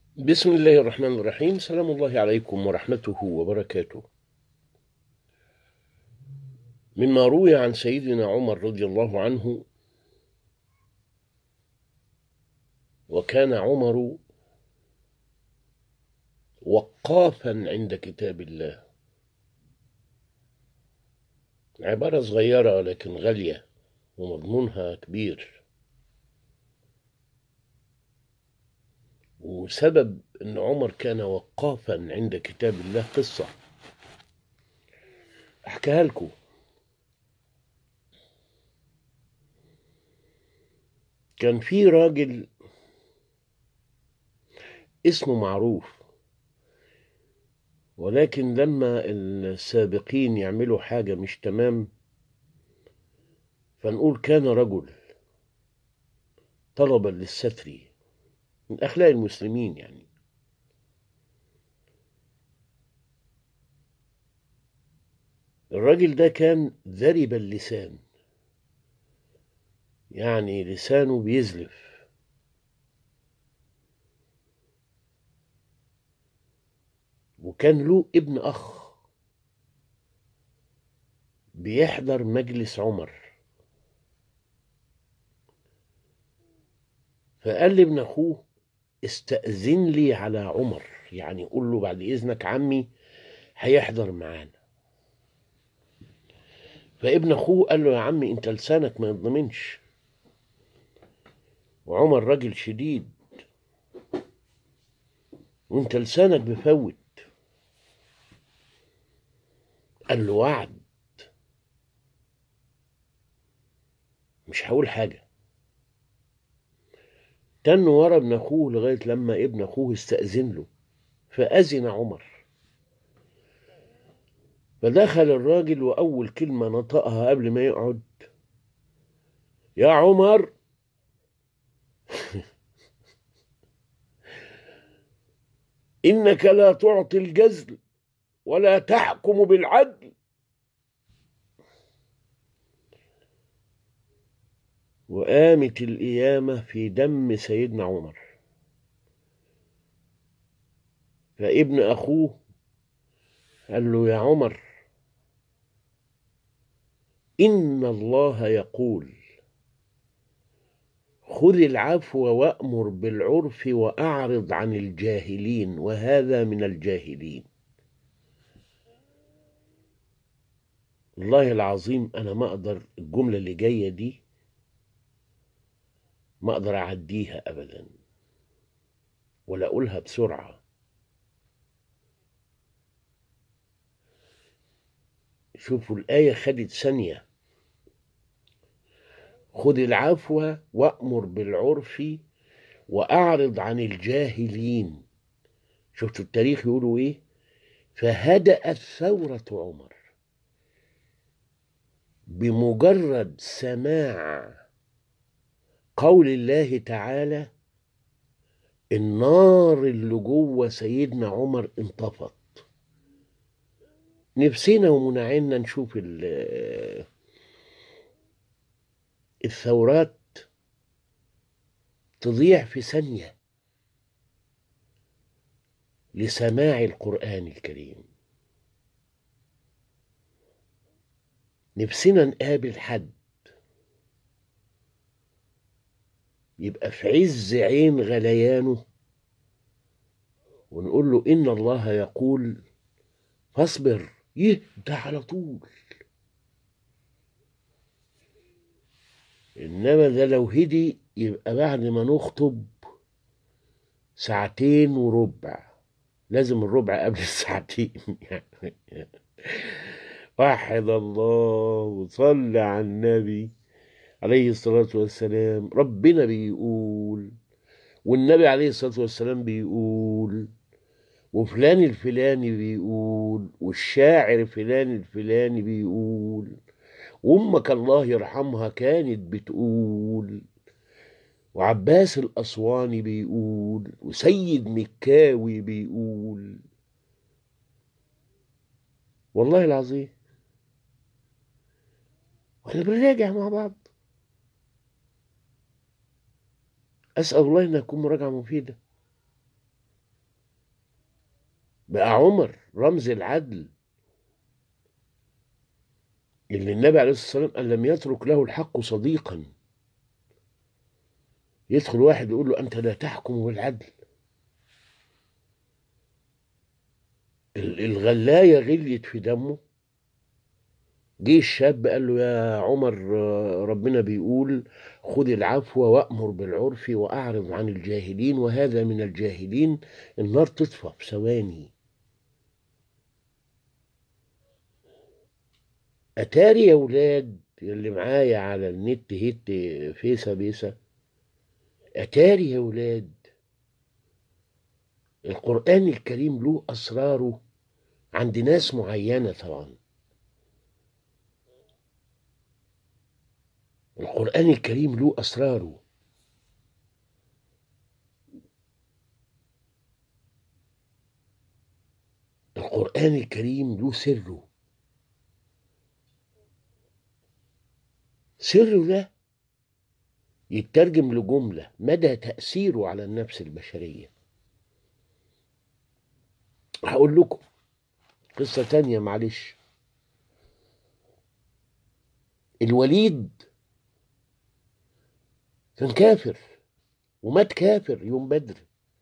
بسم الله الرحمن الرحيم سلام الله عليكم ورحمته وبركاته مما روي عن سيدنا عمر رضي الله عنه وكان عمر وقافا عند كتاب الله عبارة صغيرة لكن غالية ومضمونها كبير وسبب ان عمر كان وقافا عند كتاب الله قصة احكيها لكم كان في راجل اسمه معروف ولكن لما السابقين يعملوا حاجة مش تمام فنقول كان رجل طلبا للستر من أخلاق المسلمين يعني الراجل ده كان ذرب اللسان يعني لسانه بيزلف وكان له ابن أخ بيحضر مجلس عمر فقال لابن أخوه استأذن لي على عمر يعني قول له بعد إذنك عمي هيحضر معانا فابن أخوه قال له يا عمي أنت لسانك ما يضمنش وعمر راجل شديد وانت لسانك بفوت قال له وعد مش هقول حاجة تن ورا ابن أخوه لغاية لما ابن أخوه استأذن له فأذن عمر فدخل الراجل وأول كلمة نطقها قبل ما يقعد يا عمر إنك لا تعطي الجزل ولا تحكم بالعدل وقامت القيامة في دم سيدنا عمر فابن أخوه قال له يا عمر إن الله يقول خذ العفو وأمر بالعرف وأعرض عن الجاهلين وهذا من الجاهلين والله العظيم أنا ما أقدر الجملة اللي جاية دي ما أقدر أعديها أبدا ولا أقولها بسرعة شوفوا الآية خدت ثانية خذ العفو وأمر بالعرف وأعرض عن الجاهلين شفتوا التاريخ يقولوا إيه فهدأت ثورة عمر بمجرد سماع قول الله تعالى النار اللي جوه سيدنا عمر انطفت نفسنا ومنعنا نشوف الثورات تضيع في ثانية لسماع القرآن الكريم نفسنا نقابل حد يبقى في عز عين غليانه ونقول له إن الله يقول فاصبر يهدى على طول إنما ده لو هدي يبقى بعد ما نخطب ساعتين وربع لازم الربع قبل الساعتين وحد الله وصل على النبي عليه الصلاة والسلام ربنا بيقول والنبي عليه الصلاة والسلام بيقول وفلان الفلاني بيقول والشاعر فلان الفلاني بيقول وامك الله يرحمها كانت بتقول وعباس الأسواني بيقول وسيد مكاوي بيقول والله العظيم واحنا بنراجع مع بعض أسأل الله أن تكون مراجعة مفيدة بقى عمر رمز العدل اللي النبي عليه الصلاة والسلام قال لم يترك له الحق صديقا يدخل واحد يقول له أنت لا تحكم بالعدل ال- الغلاية غليت في دمه جه الشاب قال له يا عمر آه، ربنا بيقول خذ العفو وأمر بالعرف وأعرض عن الجاهلين وهذا من الجاهلين النار تطفى في ثواني أتاري يا ولاد اللي معايا على النت هيت فيسا بيسا أتاري يا ولاد القرآن الكريم له أسراره عند ناس معينة طبعا القرآن الكريم له أسراره القرآن الكريم له سره سره ده يترجم لجملة مدى تأثيره على النفس البشرية هقول لكم قصة تانية معلش الوليد كان كافر ومات كافر يوم بدر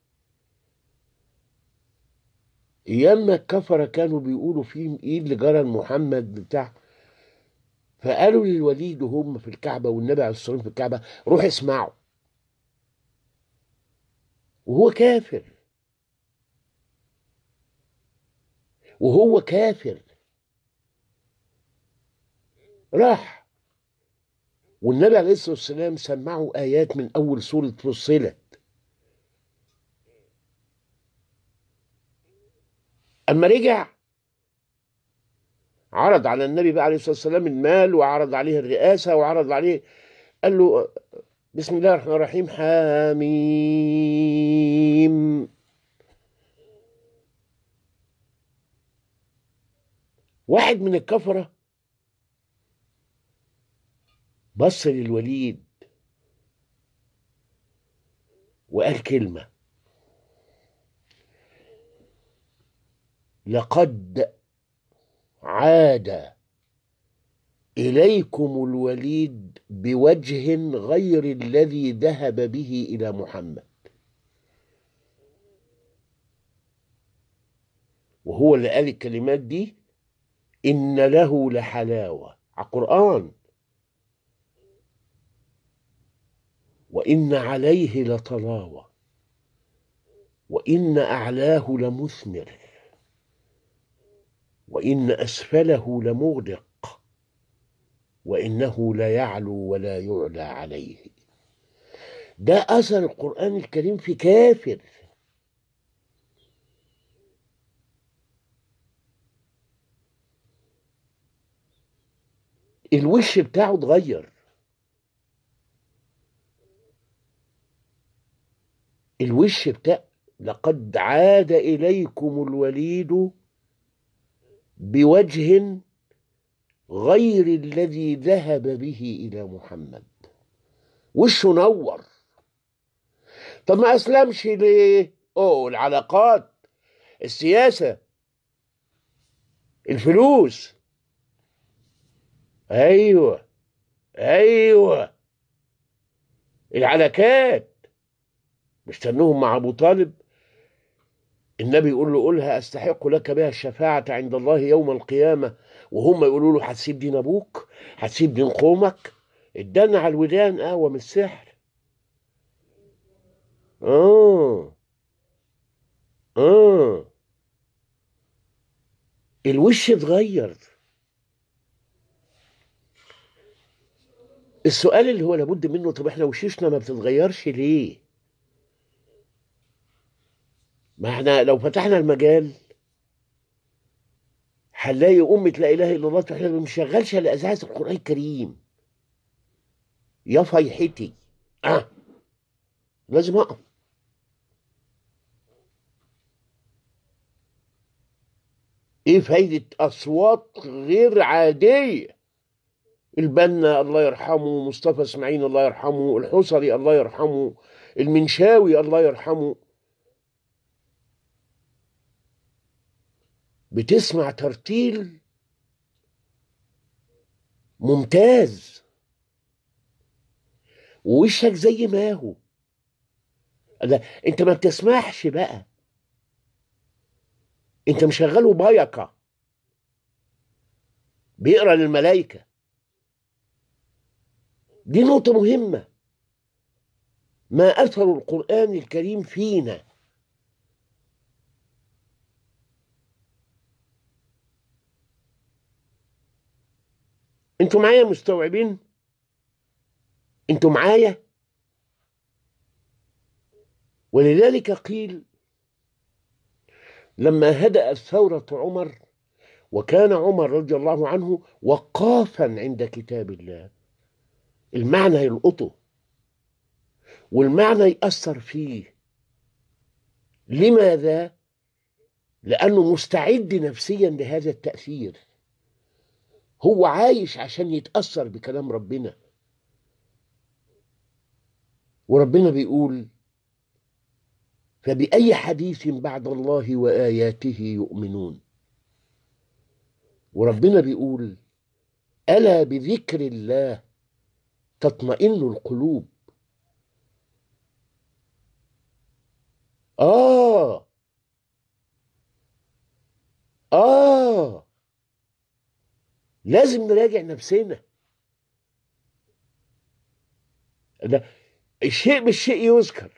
ايام ما الكفره كانوا بيقولوا فيه ايه اللي جرى لمحمد بتاع فقالوا للوليد وهم في الكعبه والنبي عليه الصلاه والسلام في الكعبه روح اسمعوا وهو كافر وهو كافر راح والنبي عليه الصلاه والسلام سمعه ايات من اول سوره فصلت اما رجع عرض على النبي بقى عليه الصلاه والسلام المال وعرض عليه الرئاسه وعرض عليه قال له بسم الله الرحمن الرحيم حاميم واحد من الكفره بص للوليد وقال كلمه لقد عاد اليكم الوليد بوجه غير الذي ذهب به الى محمد وهو اللي قال الكلمات دي ان له لحلاوه على القران وان عليه لطلاوه وان اعلاه لمثمر وإن أسفله لمغدق وإنه لا يعلو ولا يعلى عليه ده أثر القرآن الكريم في كافر الوش بتاعه اتغير الوش بتاع لقد عاد إليكم الوليد بوجه غير الذي ذهب به الى محمد وشه نور طب ما اسلمش ليه اوه العلاقات السياسه الفلوس ايوه ايوه العلاكات مستنوهم مع ابو طالب النبي يقول له قولها استحق لك بها الشفاعة عند الله يوم القيامة وهم يقولوا له هتسيب دين ابوك هتسيب دين قومك ادانا على الودان قهوة من السحر اه اه الوش اتغير السؤال اللي هو لابد منه طب احنا وشوشنا ما بتتغيرش ليه ما احنا لو فتحنا المجال هنلاقي أمة لا إله إلا الله احنا ما بنشغلش إلا إذاعة القرآن الكريم يا فيحتي أه لازم أقف إيه فايدة أصوات غير عادية البنا الله يرحمه مصطفى اسماعيل الله يرحمه الحصري الله يرحمه المنشاوي الله يرحمه بتسمع ترتيل ممتاز ووشك زي ما هو ده انت ما بتسمعش بقى انت مشغله بايكة بيقرا للملائكة دي نقطة مهمة ما أثر القرآن الكريم فينا انتوا معايا مستوعبين انتوا معايا ولذلك قيل لما هدأت ثورة عمر وكان عمر رضي الله عنه وقافا عند كتاب الله المعنى يلقطه والمعنى يأثر فيه لماذا؟ لأنه مستعد نفسيا لهذا التأثير هو عايش عشان يتأثر بكلام ربنا وربنا بيقول فبأي حديث بعد الله وآياته يؤمنون وربنا بيقول ألا بذكر الله تطمئن القلوب آه آه لازم نراجع نفسنا ده الشيء بالشيء يذكر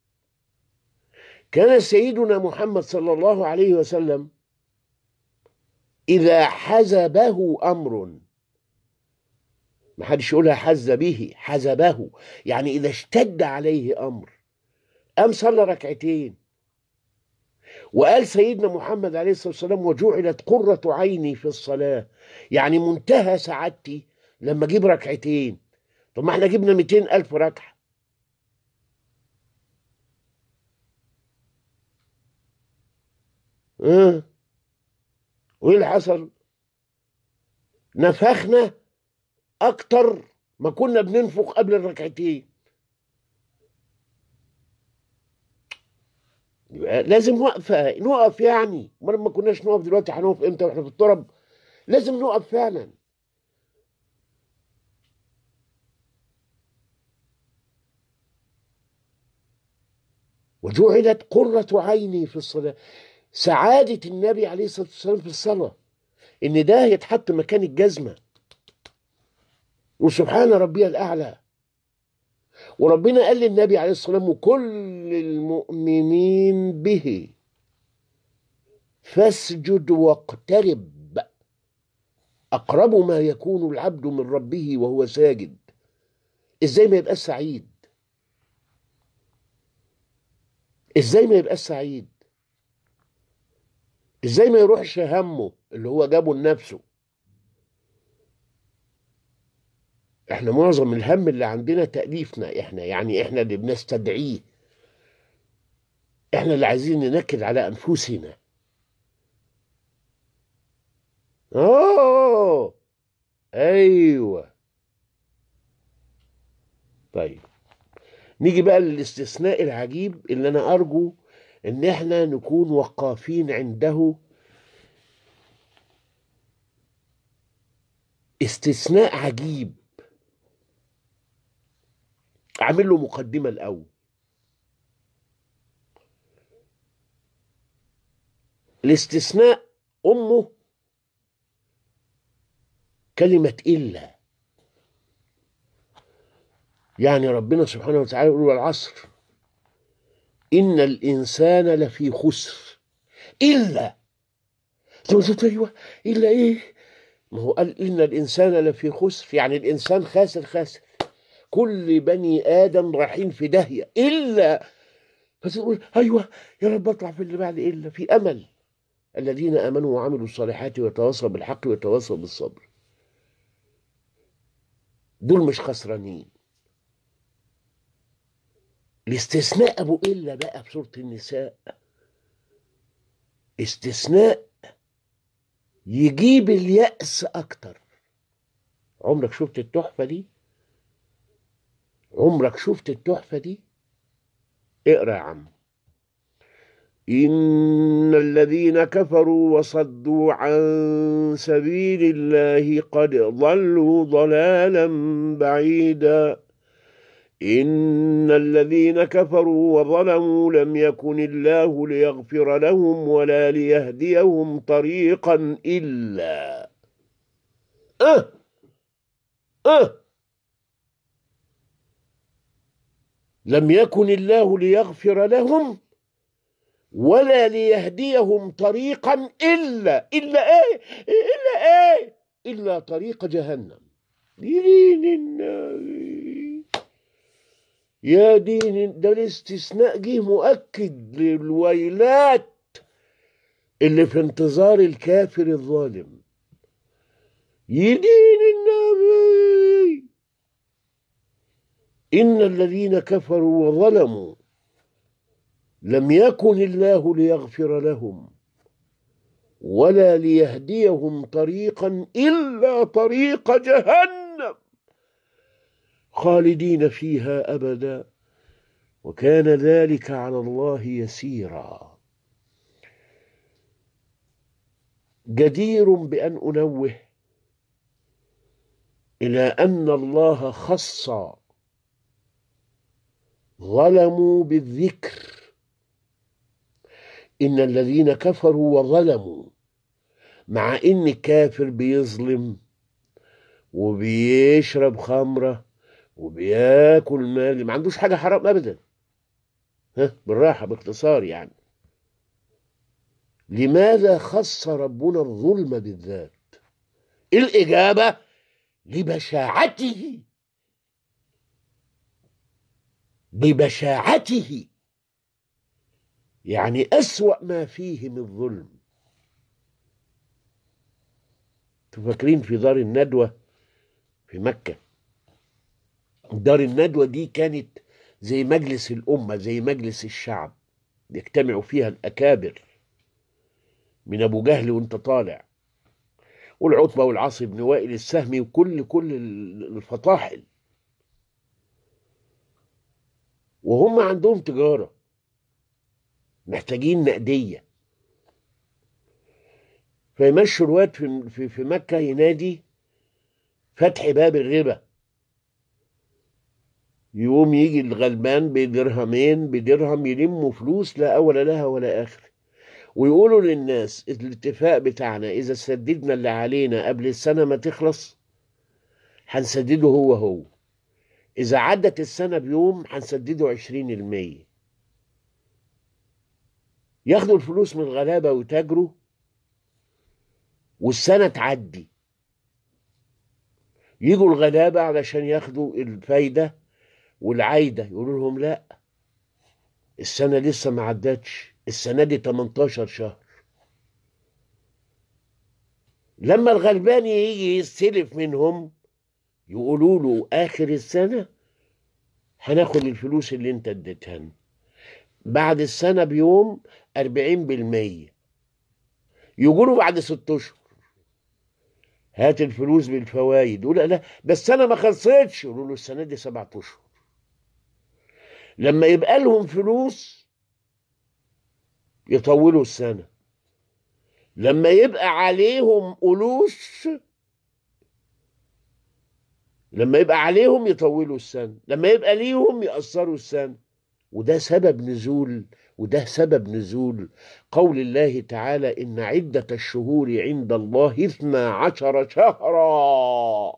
كان سيدنا محمد صلى الله عليه وسلم إذا حزبه أمر ما حدش يقولها حز به حزبه يعني إذا اشتد عليه أمر قام صلى ركعتين وقال سيدنا محمد عليه الصلاة والسلام وجعلت قرة عيني في الصلاة يعني منتهى سعادتي لما أجيب ركعتين طب ما احنا جبنا 200 ألف ركعة اه وايه اللي حصل نفخنا اكتر ما كنا بننفخ قبل الركعتين يبقى لازم وقفه نقف يعني ما ما كناش نقف دلوقتي هنقف امتى واحنا في التراب لازم نقف فعلا وجعلت قرة عيني في الصلاة سعادة النبي عليه الصلاة والسلام في الصلاة إن ده يتحط مكان الجزمة وسبحان ربي الأعلى وربنا قال للنبي عليه الصلاة والسلام وكل المؤمنين به فاسجد واقترب أقرب ما يكون العبد من ربه وهو ساجد إزاي ما يبقى سعيد إزاي ما يبقى سعيد ازاي ما يروحش همه اللي هو جابه لنفسه احنا معظم الهم اللي عندنا تأليفنا احنا يعني احنا اللي بنستدعيه احنا اللي عايزين ننكد على انفسنا اوه ايوه طيب نيجي بقى للاستثناء العجيب اللي انا ارجو ان احنا نكون وقافين عنده استثناء عجيب اعمل له مقدمه الاول الاستثناء امه كلمه الا يعني ربنا سبحانه وتعالى يقول والعصر إن الإنسان لفي خسر إلا ثم قلت أيوه إلا إيه؟ ما هو قال إن الإنسان لفي خسر يعني الإنسان خاسر خاسر كل بني آدم رايحين في داهية إلا فتقول أيوه يا رب أطلع في اللي بعد إلا في أمل الذين آمنوا وعملوا الصالحات وتواصوا بالحق وتواصوا بالصبر دول مش خسرانين الاستثناء ابو الا بقى في سوره النساء استثناء يجيب اليأس اكتر عمرك شفت التحفة دي عمرك شفت التحفة دي اقرا يا عم إن الذين كفروا وصدوا عن سبيل الله قد ضلوا ضلالا بعيدا إن الذين كفروا وظلموا لم يكن الله ليغفر لهم ولا ليهديهم طريقا إلا أه أه لم يكن الله ليغفر لهم ولا ليهديهم طريقا إلا إلا إيه إلا إيه إلا طريق جهنم دين النبي يا دين ده الاستثناء جه مؤكد للويلات اللي في انتظار الكافر الظالم يدين النبي إن الذين كفروا وظلموا لم يكن الله ليغفر لهم ولا ليهديهم طريقا إلا طريق جهنم خالدين فيها أبدا وكان ذلك على الله يسيرا جدير بأن أنوه إلى أن الله خص ظلموا بالذكر إن الذين كفروا وظلموا مع إن الكافر بيظلم وبيشرب خمرة وبياكل مال ما عندوش حاجة حرام أبدا ها بالراحة باختصار يعني لماذا خص ربنا الظلم بالذات الإجابة لبشاعته ببشاعته يعني أسوأ ما فيه من ظلم تفكرين في دار الندوة في مكة دار الندوة دي كانت زي مجلس الأمة زي مجلس الشعب يجتمعوا فيها الأكابر من أبو جهل وانت طالع والعتبة والعاص بن وائل السهمي وكل كل الفطاحل وهم عندهم تجارة محتاجين نقدية فيمشوا الواد في, في, في مكة ينادي فتح باب الربا يقوم يجي الغلبان بدرهمين بدرهم يلموا فلوس لا أول لها ولا آخر ويقولوا للناس الاتفاق بتاعنا إذا سددنا اللي علينا قبل السنة ما تخلص هنسدده هو هو إذا عدت السنة بيوم هنسدده عشرين المية ياخدوا الفلوس من الغلابة ويتاجروا والسنة تعدي يجوا الغلابة علشان ياخدوا الفايدة والعايدة يقولوا لهم لا السنة لسه ما عدتش السنة دي 18 شهر لما الغلبان يجي يستلف منهم يقولوا له آخر السنة هناخد الفلوس اللي انت اديتها لنا بعد السنة بيوم أربعين بالمية يقولوا بعد ست أشهر هات الفلوس بالفوائد يقول لا بس أنا ما خلصتش يقولوا له السنة دي سبعة أشهر لما يبقى لهم فلوس يطولوا السنة لما يبقى عليهم ألوس لما يبقى عليهم يطولوا السنة لما يبقى ليهم يقصروا السنة وده سبب نزول وده سبب نزول قول الله تعالى إن عدة الشهور عند الله اثنا عشر شهرا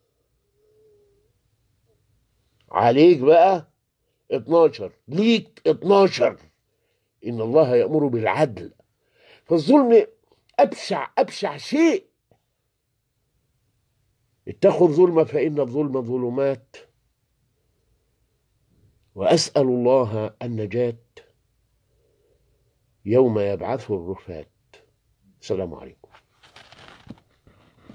عليك بقى 12 ليك 12 إن الله يأمر بالعدل فالظلم أبشع أبشع شيء اتقوا الظلم فإن الظلم ظلمات وأسأل الله النجاة يوم يبعثه الرفات السلام عليكم